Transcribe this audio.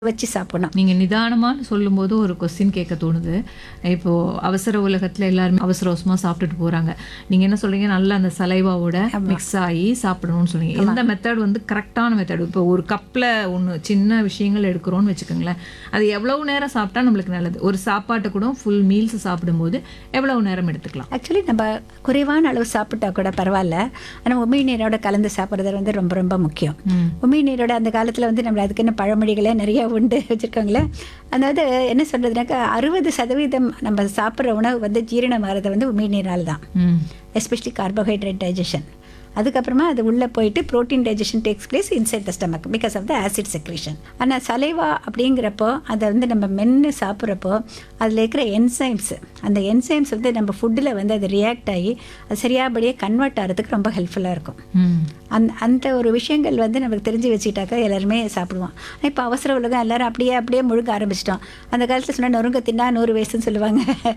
வச்சு சாப்பிடணும் நீங்கள் நிதானமான்னு சொல்லும்போது ஒரு கொஸ்டின் கேட்க தோணுது இப்போ அவசர உலகத்தில் எல்லாருமே அவசர அவசரமாக சாப்பிட்டுட்டு போகிறாங்க நீங்கள் என்ன சொல்றீங்க நல்லா அந்த சலைவாவோட மிக்ஸ் ஆகி சாப்பிடணும்னு சொல்றீங்க எந்த மெத்தட் வந்து கரெக்டான மெத்தட் இப்போ ஒரு கப்பில் ஒன்று சின்ன விஷயங்கள் எடுக்கிறோன்னு வச்சுக்கோங்களேன் அது எவ்வளவு நேரம் சாப்பிட்டா நம்மளுக்கு நல்லது ஒரு சாப்பாட்டை கூட ஃபுல் மீல்ஸ் சாப்பிடும்போது எவ்வளவு நேரம் எடுத்துக்கலாம் ஆக்சுவலி நம்ம குறைவான அளவு சாப்பிட்டா கூட பரவாயில்ல ஆனால் உமி நீரோட கலந்து சாப்பிட்றது வந்து ரொம்ப ரொம்ப முக்கியம் ம். உமி நீரோட அந்த காலத்தில் வந்து நம்ம அதுக்குன்னு பழமொழிகளே நிறைய உண்டு வச்சுருக்காங்களே அதாவது என்ன சொல்கிறதுனாக்கா அறுபது சதவீதம் நம்ம சாப்பிட்ற உணவு வந்து ஜீரணமாகிறது வந்து உமி நீரால் தான் ம் எஸ்பெஷலி கார்போஹைட்ரேட் டைஜஷன் அதுக்கப்புறமா அது உள்ளே போயிட்டு protein digestion takes place inside the stomach because of the acid secretion ஆனால் சலைவா அப்படிங்கிறப்போ அதை வந்து நம்ம மென்று சாப்பிட்றப்போ அதில் இருக்கிற என்சைம்ஸ் அந்த என்சைம்ஸ் வந்து நம்ம ஃபுட்டில் வந்து அது ரியாக்ட் ஆகி அது சரியாபடியே கன்வெர்ட் ஆகிறதுக்கு ரொம்ப ஹெல்ப்ஃபுல்லாக இருக்கும் ம் அந் அந்த ஒரு விஷயங்கள் வந்து நமக்கு தெரிஞ்சு வச்சுக்கிட்டாக்கா எல்லாருமே சாப்பிடுவோம் இப்போ அவசர உலகம் எல்லாரும் அப்படியே அப்படியே முழுக்க ஆரம்பிச்சிட்டோம் அந்த காலத்தில் சொன்னால் நொறுங்க தின்னா நூறு வயசுன்னு சொல்லுவாங்க